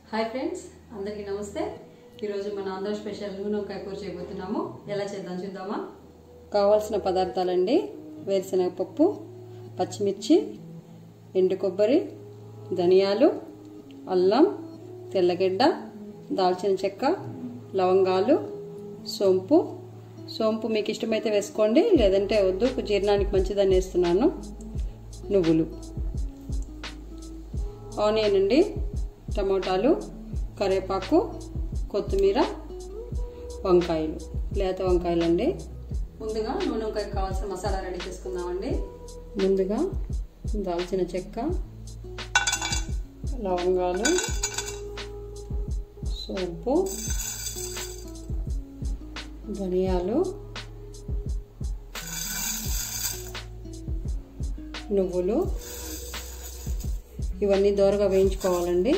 hi friends అందరికీ నమస్తే ఈరోజు మన ఆంధ్ర స్పెషల్ నూనెకాయ కూర చేయబోతున్నాము ఎలా చేద్దాం చూద్దామా కావాల్సిన పదార్థాలండి వేరుశనగ పప్పు పచ్చిమిర్చి ఎండు కొబ్బరి ధనియాలు అల్లం తెల్లగడ్డ దాల్చిన చెక్క లవంగాలు సోంపు సోంపు మీకు ఇష్టమైతే వేసుకోండి లేదంటే వద్దు జీర్ణానికి మంచిదని వేస్తున్నాను నువ్వులు ఆనియన్ అండి టమోటాలు కరివేపాకు కొత్తిమీర వంకాయలు లేత వంకాయలు అండి ముందుగా నూనె వంకాయకు కావాల్సిన మసాలా రెడీ చేసుకుందామండి ముందుగా దాల్చిన చెక్క లవంగాలు సోంపు ధనియాలు నువ్వులు ఇవన్నీ దోరగా వేయించుకోవాలండి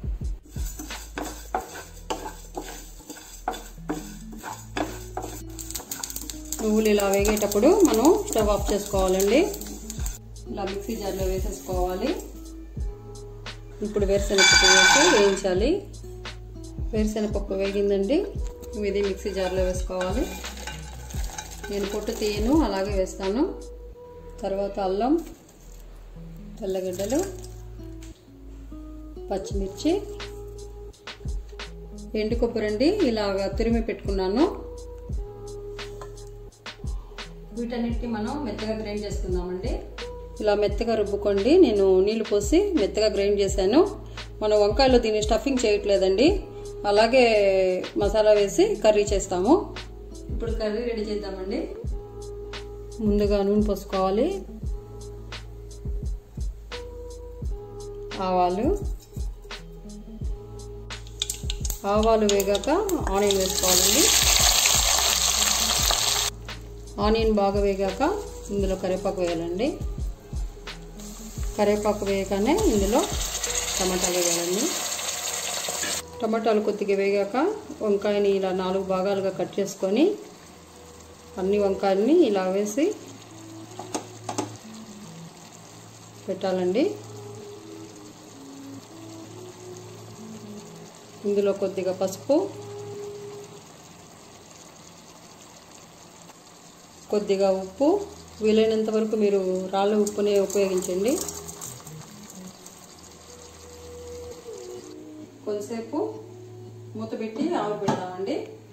నువ్వులు ఇలా వేగేటప్పుడు మనం స్టవ్ ఆఫ్ చేసుకోవాలండి ఇలా మిక్సీ జార్లో వేసేసుకోవాలి ఇప్పుడు వేరుశనగపప్పు వేసి వేయించాలి వేరుశనగపప్పు వేగిందండి ఇది మిక్సీ జార్లో వేసుకోవాలి నేను పొట్టు తీయను అలాగే వేస్తాను తర్వాత అల్లం తెల్లగడ్డలు పచ్చిమిర్చి ఎండు కొబ్బరి అండి ఇలాగ తురిమి పెట్టుకున్నాను వీటన్నిటిని మనం మెత్తగా గ్రైండ్ చేసుకుందామండి ఇలా మెత్తగా రుబ్బుకోండి నేను నీళ్లు పోసి మెత్తగా గ్రైండ్ చేశాను మనం వంకాయలో దీన్ని స్టఫింగ్ చేయట్లేదండి అలాగే మసాలా వేసి కర్రీ చేస్తాము ఇప్పుడు కర్రీ రెడీ చేద్దామండి ముందుగా నూనె పోసుకోవాలి ఆవాలు ఆవాలు వేగాక ఆనియన్ వేసుకోవాలండి ఆనియన్ బాగా వేగాక ఇందులో కరివేపాకు వేయాలండి కరివేపాకు వేయగానే ఇందులో టమాటాలు వేయాలండి టమాటాలు కొద్దిగా వేగాక వంకాయని ఇలా నాలుగు భాగాలుగా కట్ చేసుకొని అన్ని వంకాయలని ఇలా వేసి పెట్టాలండి ఇందులో కొద్దిగా పసుపు కొద్దిగా ఉప్పు వీలైనంత వరకు మీరు రాళ్ళ ఉప్పునే ఉపయోగించండి కొంతసేపు మూత పెట్టి ఆవు పెడదామండి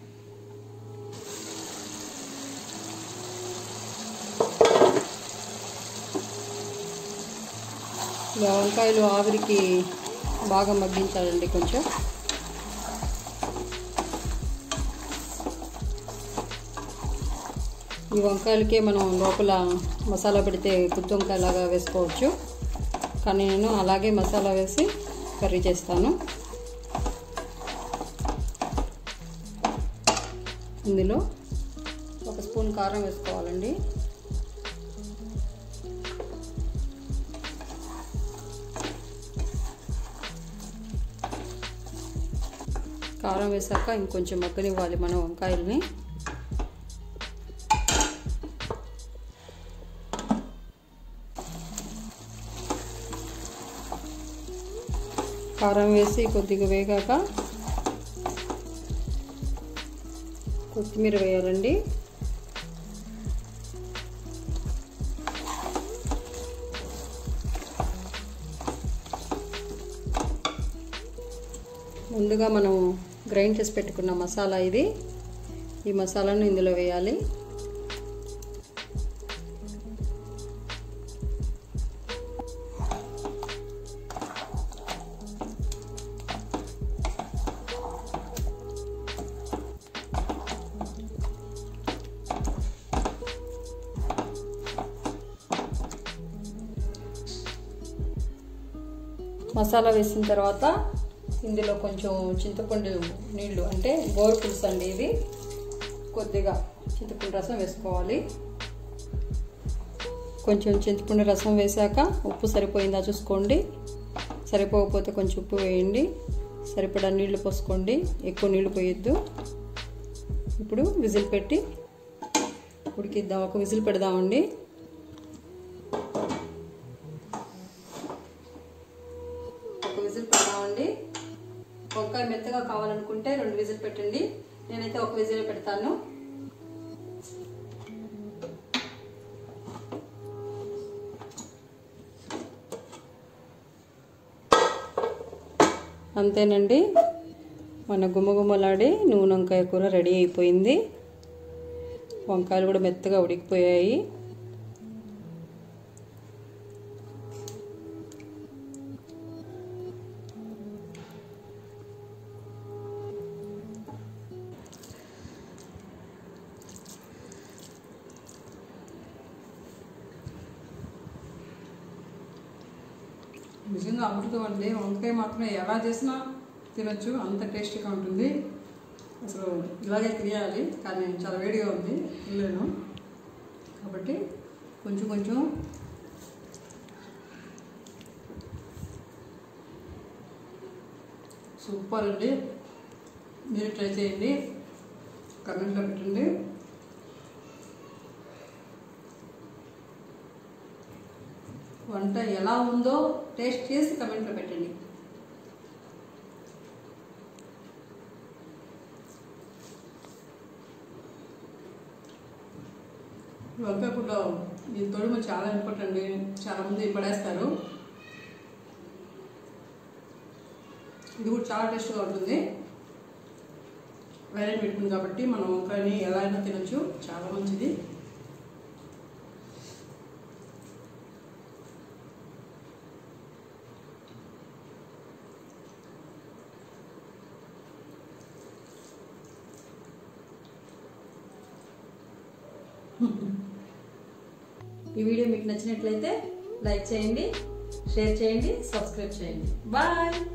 వంకాయలు ఆవిరికి బాగా మగ్గించాలండి కొంచెం ఈ వంకాయలకే మనం లోపల మసాలా పెడితే గుత్తి వంకాయలాగా వేసుకోవచ్చు కానీ నేను అలాగే మసాలా వేసి కర్రీ చేస్తాను ఇందులో ఒక స్పూన్ కారం వేసుకోవాలండి కారం వేసాక ఇంకొంచెం మగ్గనివ్వాలి మనం వంకాయల్ని కారం వేసి కొద్దిగా వేగాక కొత్తిమీర వేయాలండి ముందుగా మనం గ్రైండ్ చేసి పెట్టుకున్న మసాలా ఇది ఈ మసాలాను ఇందులో వేయాలి మసాలా వేసిన తర్వాత ఇందులో కొంచెం చింతపండు నీళ్లు అంటే గోరు పులుసు అండి ఇది కొద్దిగా చింతపండు రసం వేసుకోవాలి కొంచెం చింతపండు రసం వేసాక ఉప్పు సరిపోయిందా చూసుకోండి సరిపోకపోతే కొంచెం ఉప్పు వేయండి సరిపడా నీళ్లు పోసుకోండి ఎక్కువ నీళ్లు పోయొద్దు ఇప్పుడు విజిల్ పెట్టి ఉడికిద్దాం ఒక విజిల్ పెడదామండి ఒక విజిల్ పెడదామండి వంకాయ మెత్తగా కావాలనుకుంటే రెండు విజిల్ పెట్టండి నేనైతే ఒక విజిల్ పెడతాను అంతేనండి మన గుమ్మగుమ్మలాడి నూనె వంకాయ కూర రెడీ అయిపోయింది వంకాయలు కూడా మెత్తగా ఉడికిపోయాయి నిజంగా అమృతం అండి వంకాయ మాత్రం ఎలా చేసినా తినొచ్చు అంత టేస్టీగా ఉంటుంది అసలు ఇలాగే తినేయాలి కానీ చాలా వేడిగా ఉంది తినలేను కాబట్టి కొంచెం కొంచెం సూపర్ అండి మీరు ట్రై చేయండి కమెంట్లో పెట్టండి వంట ఎలా ఉందో టేస్ట్ చేసి కమెంట్లో పెట్టండి వంకాయ పుట్లో ఈ తొడుము చాలా ఇంపార్టెంట్ అండి చాలా మంది పడేస్తారు ఇది కూడా చాలా టేస్ట్గా ఉంటుంది వైరల్ పెట్టుకుంది కాబట్టి మనం వంకాయని ఎలా అయినా తినొచ్చు చాలా మంచిది ఈ వీడియో మీకు నచ్చినట్లయితే లైక్ చేయండి షేర్ చేయండి సబ్స్క్రైబ్ చేయండి బాయ్